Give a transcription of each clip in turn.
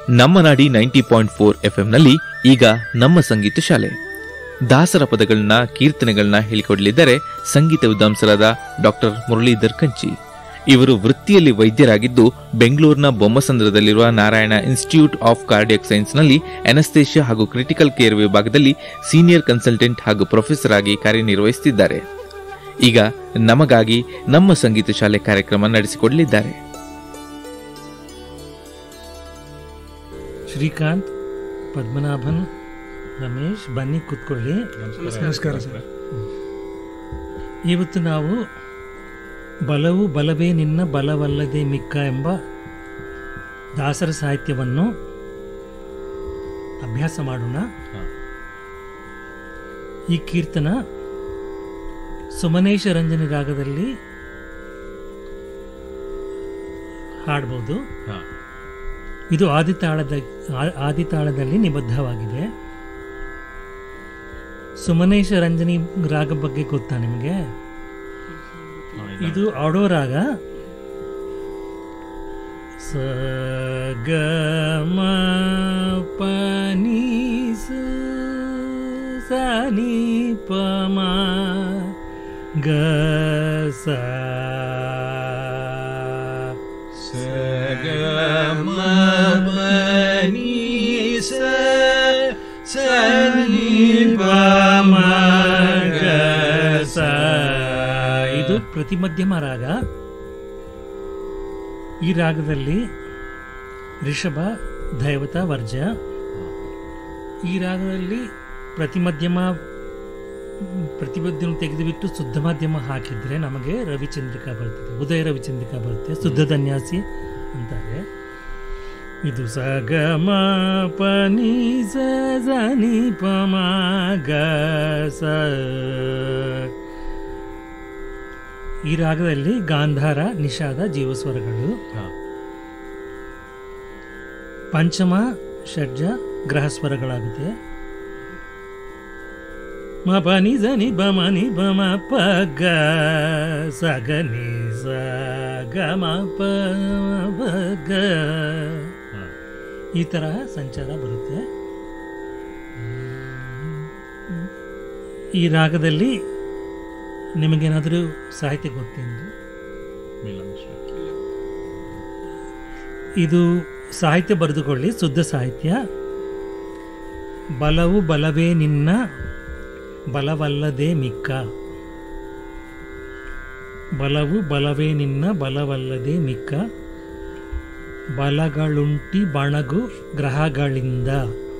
ನಮ್ಮ ನಾಡಿ ninety point four ಎಫ್ಎಂನಲ್ಲಿ ಈಗ ನಮ್ಮ ಸಂಗೀತ ಶಾಲೆ ದಾಸರ ಪದಗಳನ್ನ ಕೀರ್ತನೆಗಳನ್ನ ಹೇಳಿಕೊಡಲಿದ್ದಾರೆ ಸಂಗೀತ ವಿದ್ವಾಂಸರಾದ ಡಾಕ್ಟರ್ ಮುರಳೀಧರ್ ಕಂಚಿ ಇವರು ವೃತ್ತಿಯಲ್ಲಿ ವೈದ್ಯರಾಗಿದ್ದು ಬೆಂಗಳೂರಿನ ಬೊಮ್ಮಸಂದ್ರದಲ್ಲಿರುವ ನಾರಾಯಣ ಇನ್ಸ್ಟಿಟ್ಯೂಟ್ ಆಫ್ ಕಾರ್ಡಿಯಕ್ ಸೈನ್ಸ್ನಲ್ಲಿ ಅನಸ್ತೇಷಿಯಾ ಹಾಗೂ ಕ್ರಿಟಿಕಲ್ ಕೇರ್ ವಿಭಾಗದಲ್ಲಿ ಸೀನಿಯರ್ ಕನ್ಸಲ್ಟೆಂಟ್ ಹಾಗೂ ಪ್ರೊಫೆಸರ್ ಆಗಿ ಕಾರ್ಯನಿರ್ವಹಿಸುತ್ತಿದ್ದಾರೆ ಈಗ ನಮಗಾಗಿ ನಮ್ಮ ಸಂಗೀತ ಶಾಲೆ ಕಾರ್ಯಕ್ರಮ ನಡೆಸಿಕೊಡಲಿದ್ದಾರೆ ಶ್ರೀಕಾಂತ್ ಪದ್ಮನಾಭನ್ ರಮೇಶ್ ಬನ್ನಿ ಕೂತ್ಕೊಳ್ಳಿ ನಮಸ್ಕಾರ ಸರ್ ಇವತ್ತು ನಾವು ಬಲವು ಬಲವೇ ನಿನ್ನ ಬಲವಲ್ಲದೆ ಮಿಕ್ಕ ಎಂಬ ದಾಸರ ಸಾಹಿತ್ಯವನ್ನು ಅಭ್ಯಾಸ ಮಾಡೋಣ ಈ ಕೀರ್ತನ ಸುಮನೇಶ ರಂಜನಿ ರಾಗದಲ್ಲಿ ಹಾಡ್ಬೋದು ಇದು ಆದಿತಾಳದ ಆ- ಆದಿತಾಳದಲ್ಲಿ ನಿಬದ್ಧವಾಗಿದೆ ಸುಮನೇಶ ರಂಜನಿ ರಾಗ ಬಗ್ಗೆ ಗೊತ್ತಾ ನಿಮಗೆ ಇದು ಆಡೋ ರಾಗ ಸ ಗ ಮ ಪ ನಿ ಸ ಸ ನಿ ಪ ಮ ಗ ಸ ಮ ಗ ಸ ಇದು ಪ್ರತಿ ಮಧ್ಯಮ ರಾಗ ಈ ರಾಗದಲ್ಲಿ ರಿಷಭ ದೈವತ ವರ್ಜ ಈ ರಾಗದಲ್ಲಿ ಪ್ರತಿ ಮಧ್ಯಮ ಪ್ರತಿಮಧ್ಯಮ ತೆಗೆದುಬಿಟ್ಟು ಶುದ್ಧ ಮಾಧ್ಯಮ ಹಾಕಿದ್ರೆ ನಮಗೆ ರವಿಚಂದ್ರಿಕಾ ಬರ್ತದೆ ಉದಯ ರವಿಚಂದ್ರಿಕಾ ಬರುತ್ತೆ ಶುದ್ಧ ಧನ್ಯಾಸಿ ಅಂತಾರೆ ಇದು ಸ ಗ ಮ ಪ ನಿ ಸ ಸ ನಿ ಪ ಮ ಗ ಸ ಈ ರಾಗದಲ್ಲಿ ಗಾಂಧಾರ ನಿಷಾದ ಜೀವಸ್ವರಗಳು ಪಂಚಮ ಷಡ್ಜ ಗ್ರಹ ಸ್ವರಗಳಾಗುತ್ತೆ ಮ ಪ ನಿ ಸ ನಿ ಬ ಮ ನಿ ಬ ಮ ಪ ಗ ಸ ಗ ನಿ ಸ ಗ ಮ ಪ ಪ ಗ ಈ ತರ ಸಂಚಾರ ಬರುತ್ತೆ ಈ ರಾಗದಲ್ಲಿ ನಿಮಗೇನಾದರೂ ಸಾಹಿತ್ಯ ಗೊತ್ತೇನು ಇದು ಸಾಹಿತ್ಯ ಬರೆದುಕೊಳ್ಳಿ ಶುದ್ಧ ಸಾಹಿತ್ಯ ಬಲವು ಬಲವೇ ನಿನ್ನ ಬಲವಲ್ಲದೆ ಮಿಕ್ಕ ಬಲವು ಬಲವೇ ನಿನ್ನ ಬಲವಲ್ಲದೆ ಮಿಕ್ಕ ಬಲಗಳುಂಟಿ ಬಣಗು ಗ್ರಹಗಳಿಂದ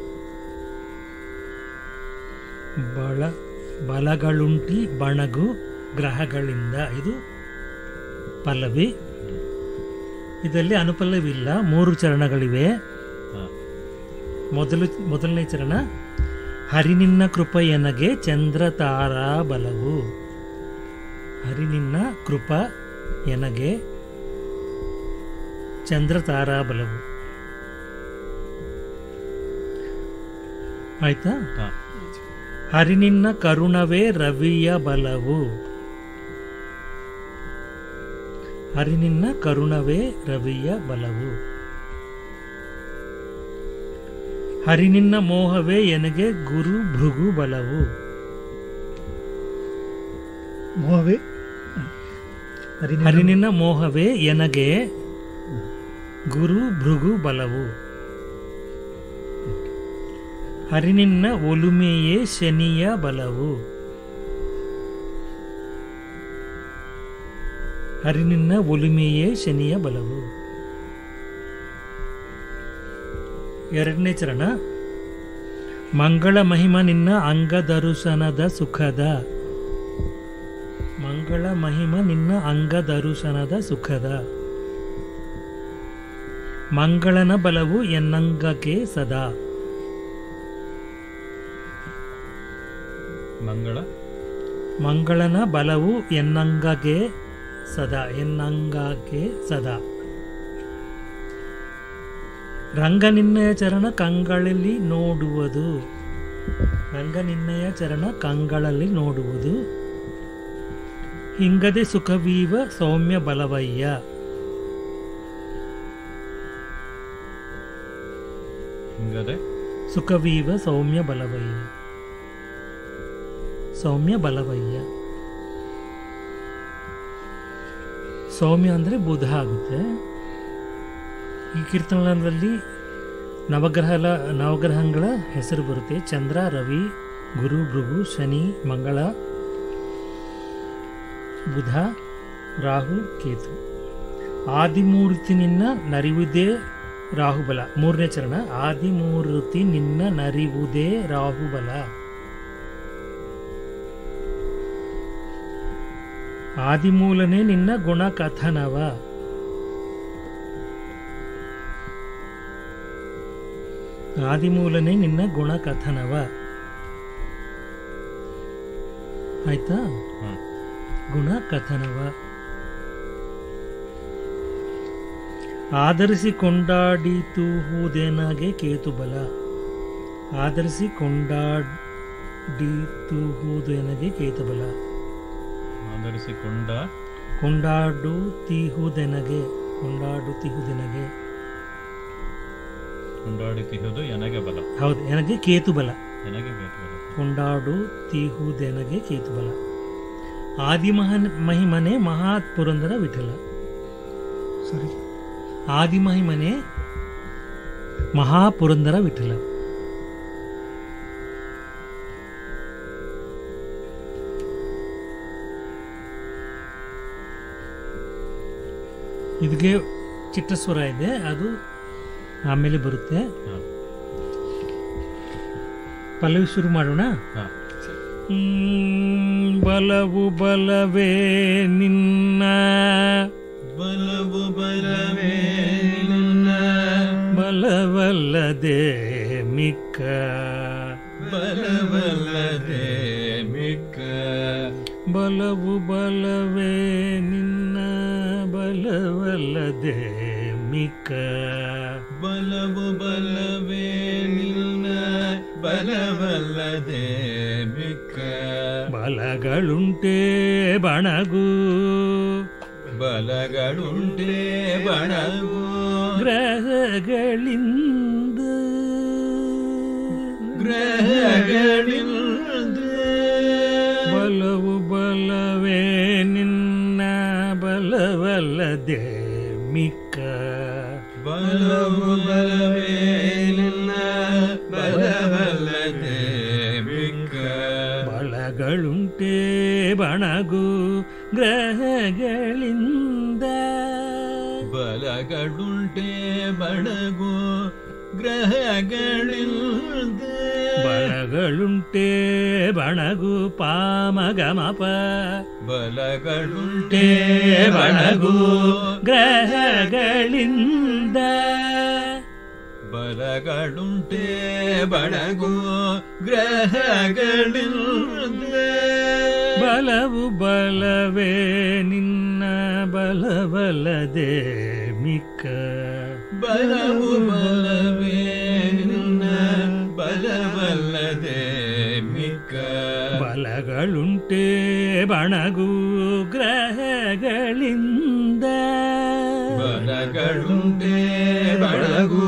ಬಲ ಬಲಗಳುಂಟಿ ಬಣಗು ಗ್ರಹಗಳಿಂದ ಇದು ಪಲ್ಲವಿ ಇದರಲ್ಲಿ ಅನುಪಲ್ಲವಿಲ್ಲ ಮೂರು ಚರಣಗಳಿವೆ ಮೊದಲು ಮೊದಲನೇ ಚರಣ ಹರಿನಿನ್ನ ಕೃಪ ಎನಗೆ ಚಂದ್ರ ತಾರಾ ಬಲವು ಹರಿನಿನ್ನ ಕೃಪ ಎನಗೆ ಚಂದ್ರ ತಾರಾ ಬಲವು ಆಯ್ತಾ ಹರಿನಿನ್ನ ಕರುಣವೇ ರವಿಯ ಬಲವು ಹರಿನಿನ್ನ ಕರುಣವೇ ರವಿಯ ಬಲವು ಹರಿನಿನ್ನ ಮೋಹವೇ ಎನಗೆ ಗುರು ಭೃಗು ಬಲವು ಮೋಹವೇ ಹರಿನಿನ್ನ ಮೋಹವೇ ಎನಗೆ ಗುರು ಭೃಗು ಬಲವು ಹರಿನಿನ್ನ ಒಲುಮೆಯೇ ಶನಿಯ ಬಲವು ಹರಿನಿನ್ನ ಒಲುಮೆಯೇ ಶನಿಯ ಬಲವು ಎರಡನೇ ಚರಣ ಮಂಗಳ ಮಹಿಮ ನಿನ್ನ ಅಂಗದರುಶನದ ಸುಖದ ಮಂಗಳ ಮಹಿಮ ನಿನ್ನ ಅಂಗದರುಶನದ ಸುಖದ ಮಂಗಳನ ಬಲವು ಎನ್ನಂಗಕ್ಕೆ ಸದಾ ಮಂಗಳ ಮಂಗಳನ ಬಲವು ಎನ್ನಂಗಗೆ ಸದಾ ಎನ್ನಂಗಕ್ಕೆ ಸದಾ ರಂಗನಿನ್ನಯ ಚರಣ ಕಂಗಳಲ್ಲಿ ನೋಡುವುದು ರಂಗನಿನ್ನಯ ಚರಣ ಕಂಗಳಲ್ಲಿ ನೋಡುವುದು ಹಿಂಗದೆ ಸುಖವೀವ ಸೌಮ್ಯ ಬಲವಯ್ಯ ಹಿಂಗದೆ ಸುಖವೀವ ಸೌಮ್ಯ ಬಲವಯ್ಯ ಸೌಮ್ಯ ಬಲವಯ್ಯ ಸೌಮ್ಯ ಅಂದರೆ ಬುಧ ಆಗುತ್ತೆ ಈ ಕೀರ್ತನದಲ್ಲಿ ನವಗ್ರಹ ನವಗ್ರಹಗಳ ಹೆಸರು ಬರುತ್ತೆ ಚಂದ್ರ ರವಿ ಗುರು ಭೃಗು ಶನಿ ಮಂಗಳ ಬುಧ ರಾಹು ಕೇತು ಆದಿಮೂರ್ತಿ ನಿನ್ನ ನರಿವುದೇ ರಾಹುಬಲ ಮೂರನೇ ಚರಣ ಆದಿಮೂರ್ತಿ ನಿನ್ನ ನರಿವುದೇ ರಾಹುಬಲ ಆದಿಮೂಲನೇ ನಿನ್ನ ಗುಣ ಕಥನವ ಆದಿಮೂಲನೇ ನಿನ್ನ ಗುಣ ಕಥನವ ಆಯ್ತಾ ಹ್ಮ್. ಗುಣ ಕಥನವ ಆಧರಿಸಿ ಕೊಂಡಾಡಿತು ಹೂದೇನಾಗೆ ಕೇತುಬಲ ಆಧರಿಸಿ ಕೊಂಡಾಡಿತು ಹೂದೇನಗೆ ಕೇತುಬಲ ಆಧರಿಸಿಕೊಂಡ ಕೊಂಡಾಡು ತೀಹುದೆನಗೆ ಕೊಂಡಾಡು ತೀಹುದೆನಗೆ ಕೊಂಡಾಡಿತಿಹುದು ಎನಗೆ ಬಲ ಹೌದು ನನಗೆ ಕೇತುಬಲ ಎನಗೆ ಬೇಕು ಕೊಂಡಾಡು ತೀಹುದೆನಗೆ ಕೇತುಬಲ ಆದಿಮಹನ್ ಮಹಿಮನೆ ಮಹಾತ್ ಪುರಂದರ ವಿಠಲ ಸರಿ ಆದಿಮಹಿಮನೆ ಮಹಾಪುರಂದರ ವಿಠಲ ಇದಕ್ಕೆ ಚಿಟ್ಟಸ್ವರ ಇದೆ ಅದು ಆಮೇಲೆ ಬರುತ್ತೆ ಹಾ. ಪಲ್ಲವಿ ಶುರು ಮಾಡೋಣ ಹಾ. ಹ್ಮ್, ಬಲವು ಬಲವೇ ನಿನ್ನ ಬಲವು ಬಲವೇ ನಿನ್ನ ಬಲವಲ್ಲದೆ ಮಿಕ್ಕ ಬಲವಲ್ಲದೆ ಮಿಕ್ಕ ಬಲವು ಬಲವೇ ನಿನ್ನ ಬಲವಲ್ಲದೆ ಮಿಕ್ಕ ಬಲವು ಬಲವೇ ನಿನ್ನ ಬಲವಲ್ಲದೆ ಮಿಕ್ಕ ಬಲಗಳುಂಟೇ ಬಣಗು ಬಲಗಳುಂಟೆ ಬಣಗು ಗ್ರಹಗಳಿಂದ ಗ್ರಹಗಳಿಂದ ಬಲವು ಬಲವೇ ನಿನ್ನ ಬಲವಲ್ಲದೆ ಮಿಕ್ಕ ಬಲವು ಬಲವೇ ನಿನ್ನ ಬಲವಲ್ಲದೆ ಮಿಕ್ಕ ಬಳಗಳುಂಟೇ ಬಣಗು ಗ್ರಹಗಳಿಂದ ಬಲಗಳುಂಟೆ ಬಡಗು ಗ್ರಹಗಳಿಂದ ಬಳಗಳುಂಟೇ ಬಣಗು ಪಾಮಗಮಪ ಬಲಗಳುಂಟೆ ಬಣಗು ಬಡಗು ಗ್ರಹಗಳಿಂದ ಬಲಗಳುಂಟೆ ಬಡಗು ಗ್ರಹಗಳಿಂದ ಬಲವು ಬಲವೇ ನಿನ್ನ ಬಲವಲ್ಲದೆ ಮಿಕ್ಕ ಬಲವು ಬಲವೇ ನಿನ್ನ ಬಲವಲ್ಲದೆ ಮಿಕ್ಕ ಬಲಗಳುಂಟೇ ಬಣಗು ಗ್ರಹಗಳಿಂದ ಬಲಗಳುಂಟೆ ಬಡಗು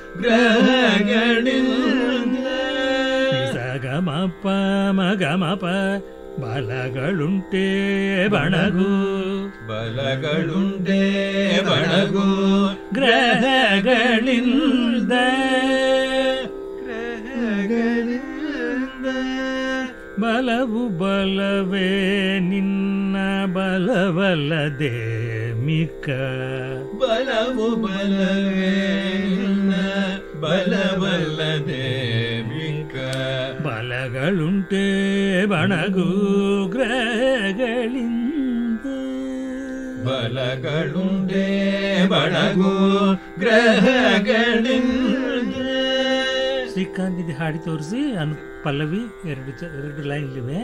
ಗ್ರಹಗಳಿಂದ ಸಗಮಪ ಮಗಮಪ ಬಲಗಳುಂಟೇ ಬಣಗು ಬಲಗಳುಂಟೆ ಬಡಗು ಗ್ರಹಗಳಿಂದ ಬಲವು ಬಲವೇ ನಿನ್ನ ಬಲವಲ್ಲದೆ ಮಿಕ್ಕ ಬಲವು ಬಲವೇ ನಿನ್ನ ಬಲವಲ್ಲದೆ ಮಿಕ್ಕ ಬಲಗಳುಂಟೇ ಬಣಗು ಗ್ರಹಗಳಿಂದ ಬಲಗಳುಂಟೆ ಬಡಗು ಗ್ರಹಗಳಿಂದ ಶ್ರೀಕಾಂತ್ ಇದು ಹಾಡಿ ತೋರಿಸಿ ಅನು ಪಲ್ಲವಿ ಎರಡು ಚ- ಎರಡು ಲೈನ್ ಇವೆ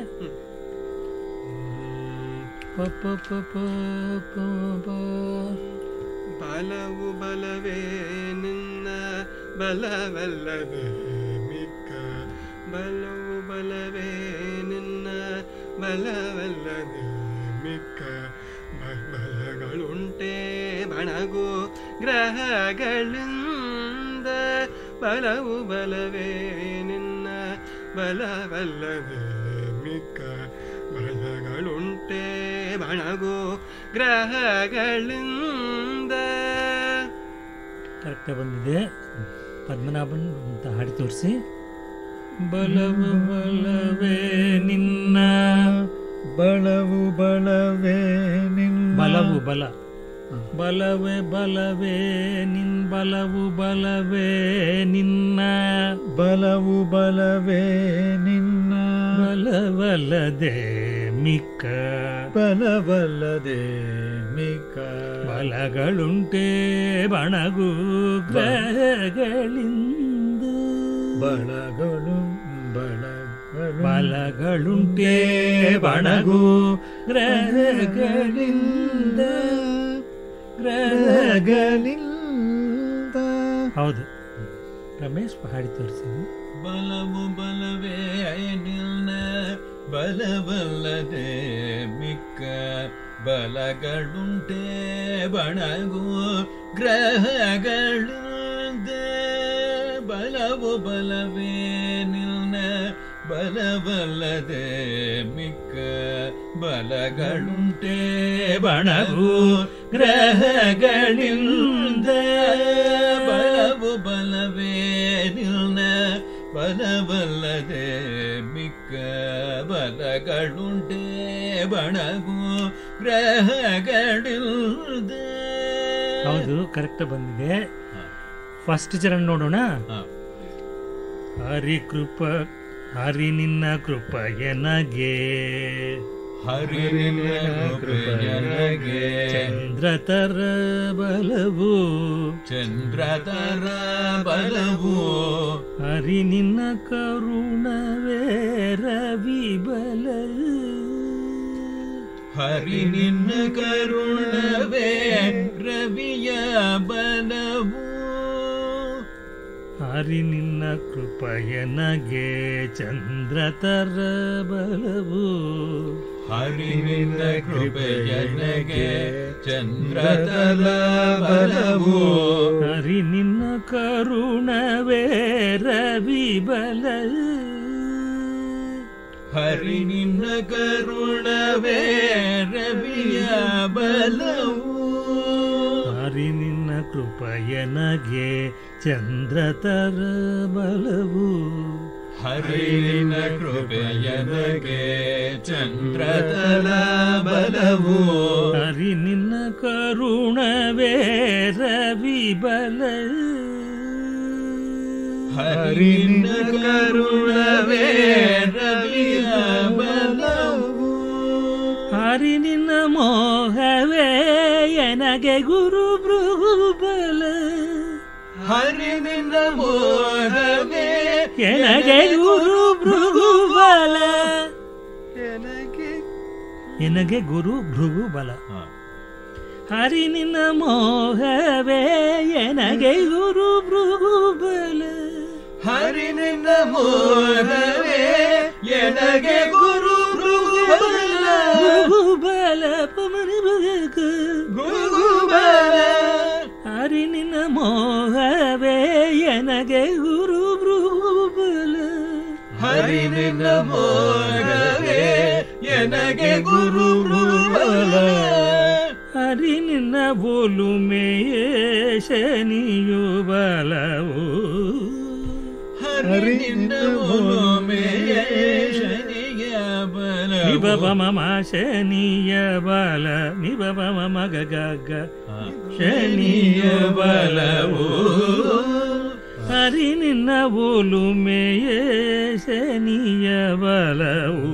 ಪ ಪ ಪ ಪ ಪ ಪ. ಬಲವು ಬಲವೇ ನಿನ್ನ ಬಲವಲ್ಲದೆ ಮಿಕ್ಕ ಬಲವು ಬಲವೇ ನಿನ್ನ ಬಲವಲ್ಲದೆ ಮಿಕ್ಕ ಬ- ಬಲಗಳುಂಟೆ ಬಣಗು ಗ್ರಹಗಳಿಂದ ಬಲವು ಬಲವೇ ನಿನ್ನ ಬಲವಲ್ಲದೆ ಮಿಕ್ಕ ಬಲಗಳುಂಟೆ ಬಣಗು ಗ್ರಹಗಳಿಂದ ಕರೆಕ್ಟಾಗಿ ಬಂದಿದೆ ಪದ್ಮನಾಭನ್ ಅಂತ ಹಾಡಿ ತೋರಿಸಿ ಬಲವು ಬಲವೇ ನಿನ್ನ ಬಳವು ಬಳವೇ ನಿನ್ನ ಬಲವು ಬಲ ಬಲವೇ ಬಲವೇ ನಿನ್ ಬಲವು ಬಲವೇ ನಿನ್ನ ಬಲವು ಬಲವೇ ನಿನ್ನ ಬಲವಲ್ಲದೆ ಮಿಕ್ಕ ಬಲವಲ್ಲದೆ ಮಿಕ್ಕ ಬಲಗಳುಂಟೆ ಬಣಗು ಗ್ರಹಗಳಿಂದ ಬಳಗಳು ಬಳಗಳು ಬಲಗಳುಂಟೆ ಬಣಗು ಗ್ರಹಗಳಿಂದ ಗ್ರಹಗಳಿಂದ ಹೌದು ರಮೇಶ್ ಹಾಡಿ ತೋರಿಸಿ ಬಲವು ಬಲವೇ ನಿನ್ನ ಬಲವಲ್ಲದೆ ಮಿಕ್ಕ ಬಲಗಳುಂಟೆ ಬಣಗು ಗ್ರಹಗಳಿಂದ ಬಲವು ಬಲವೇ ನಿನ್ನ ಬಲವಲ್ಲದೆ ಮಿಕ್ಕ ಬಲಗಳುಂಟೆ ಬಣಗು ಗ್ರಹಗಳಿಂದ ಬಲವು ಬಲವೇ ನಿನ್ನ ಬಲವಲ್ಲದೆ ಮಿಕ್ಕ ಬಲಗಳುಂಟೆ ಬಣಗು ಗ್ರಹಗಳಿಂದ ಹೌದು ಕರೆಕ್ಟ್ ಬಂದಿದೆ ಫಸ್ಟ್ ಚರಣ ನೋಡೋಣ ಹಾ. ಹರಿ ಕೃಪ ಹರಿ ನಿನ್ನ ಕೃಪ ಎನಗೆ ಹರಿ ನಿನ್ನ ಕೃಪೆಯನಗೆ ಚಂದ್ರತರ ಬಲವು ಚಂದ್ರತರ ಬಲವು ಹರಿ ನಿನ್ನ ಕರುಣವೇ ರವಿ ಬಲ ಹರಿ ನಿನ್ನ ಕರುಣವೇ ರವಿಯ ಬಲವು ಹರಿ ನಿನ್ನ ಕೃಪಯನಗೆ ಚಂದ್ರತರ ಬಲವು ಹರಿ ನಿನ್ನ ಕೃಪೆಯನಗೆ ಚಂದ್ರತಲ ಬಲವು ಹರಿ ನಿನ್ನ ಕರುಣವೇ ರವಿ ಬಲ ಹರಿ ನಿನ್ನ ಕರುಣವೇ ರವಿಯ ಬಲವು ಹರಿ ನಿನ್ನ ಕೃಪಯನಗೆ ಚಂದ್ರತರ ಬಲವು ಹರಿ ನಿನ್ನ ಕೃಪೆಯನಗೆ ಚಂದ್ರತಲ ಬಲವು ಹರಿ ನಿನ್ನ ಕರುಣವೇ ರವಿ ಬಲ ಹರಿ ನಿನ್ನ ಕರುಣವೇ ರವಿಯ ಬಲವು ಹರಿ ನಿನ್ನ ಮೋಹವೇ ಎನಗೆ ಗುರು ಬಲ ಹರಿ ನಿನ್ನ ಮೋಹವೇ ಎನಗೆ ಗುರು ಭೃಗುಬಲ ನನಗೆ ಎನಗೆ ಗುರು ಭೃಗು ಬಲ ಹಾ. ಹರಿ ನಿನ್ನ ಮೋಹವೇ ಎನಗೆ ಗುರು ಭೃಗು ಬಲ ಹರಿ ನಿನ್ನ ಮೋಹವೇ ಎನಗೆ ಗುರು ಭೃಗುಬಲ ಭೃಗು ಬಲ ಪಮನಿ ಭಗಕ ಭೃಗುಬಲ ಹರಿ ನಿನ್ನ ಮೋಹವೇ ಎನಗೆ ಗುರು ಭೃಗು ಬಲ ಹರಿ ನಿನ್ನ ಮೋಹವೇ ಎನಗೆ ಗುರು ಭೃಗುಬಲ ಹರಿ ನಿನ್ನ ಒಲುಮೆಯೇ ಶನಿಯು ಬಲವು ಹರಿ ನಿನ್ನ ಮೋಹಮೆಯ ಶನಿಯ ನಿಬ ಬಲವು ಮಮ ಶನಿಯ ಬಲ ನಿಬ ಮಮ ಗಗ ಶನಿಯ ಬಲವು ಹರಿ ನಿನ್ನ ಒಲುಮೆಯೇ ಶನಿಯ ಬಲವು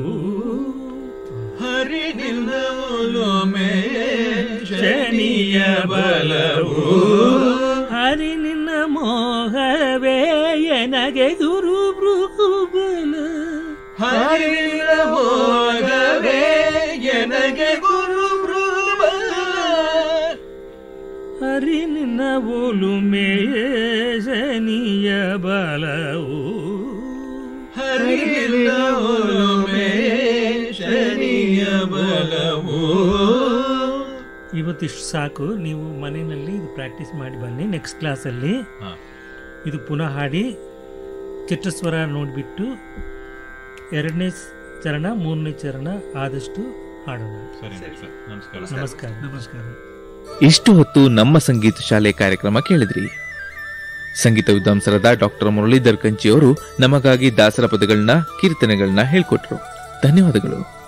ಹರಿ ನಿನ್ನ ಒಲುಮೆಯ ಶನಿಯ ಬಲವು ಹರಿ ನಿನ್ನ ಮೋಹವೇ ಎನಗೆ ಗುರು ಭೃಗು ಬಲ ಹರಿ ನಿನ್ನ ಮೋಹವೇ ಎನಗೆ ಗುರು ಭೃಗುಬಲ ಹರಿ ನಿನ್ನ ಒಲುಮೆಯೇ ಶನಿಯ ಬಲವು ಹರಿ ನಿನ್ನ ಒಲುಮೆಯ ಶನಿಯ ಬಲವು ಇವತ್ತಿಷ್ಟು ಸಾಕು ನೀವು ಮನೆಯಲ್ಲಿ ಇದು ಪ್ರಾಕ್ಟೀಸ್ ಮಾಡಿ ಬನ್ನಿ ನೆಕ್ಸ್ಟ್ ಕ್ಲಾಸಲ್ಲಿ ಹಾ. ಇದು ಪುನಃ ಹಾಡಿ ಚಟ್ಟಸ್ವರ ನೋಡಿಬಿಟ್ಟು ಎರಡನೇ ಸ್- ಚರಣ ಮೂರನೇ ಚರಣ ಆದಷ್ಟು ಹಾಡೋಣ ಸರಿ ಸರ್ ನಮಸ್ಕಾರ ನಮಸ್ಕಾರ ನಮಸ್ಕಾರ ಇಷ್ಟು ಹೊತ್ತು ನಮ್ಮ ಸಂಗೀತ ಶಾಲೆ ಕಾರ್ಯಕ್ರಮ ಕೇಳಿದ್ರಿ ಸಂಗೀತ ವಿದ್ವಾಂಸರಾದ ಡಾಕ್ಟರ್ ಮುರಳೀಧರ್ ಕಂಚಿ ಅವರು ನಮಗಾಗಿ ದಾಸರ ಪದಗಳನ್ನ ಕೀರ್ತನೆಗಳನ್ನ ಹೇಳ್ಕೊಟ್ರು ಧನ್ಯವಾದಗಳು